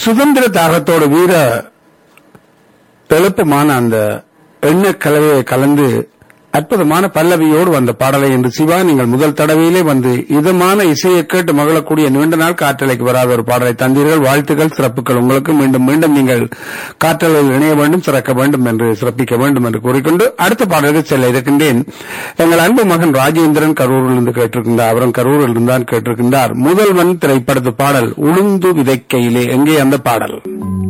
சுதந்திர தாகத்தோடு வீர எழுப்பமான அந்த எண்ணெய் கலவையை கலந்து அற்புதமான பல்லவியோடு வந்த பாடலை என்று சிவா நீங்கள் முதல் தடவையிலே வந்து இதமான இசையை கேட்டு மகிழக்கூடிய நீண்ட நாள் காற்றலைக்கு வராத ஒரு பாடலை தந்தீர்கள் வாழ்த்துக்கள் சிறப்புகள் உங்களுக்கு மீண்டும் மீண்டும் நீங்கள் காற்றலையில் இணைய வேண்டும் சிறக்க வேண்டும் என்று சிறப்பிக்க வேண்டும் என்று கூறிக்கொண்டு அடுத்த பாடலுக்கு செல்ல இருக்கின்றேன் எங்கள் அன்பு மகன் ராஜேந்திரன் கரூரில் இருந்து கேட்டிருக்கின்றார் அவரும் கரூரில் இருந்தான் கேட்டிருக்கின்றார் முதல்வன் திரைப்படத்து பாடல் உளுந்து விதைக்கையிலே எங்கே அந்த பாடல்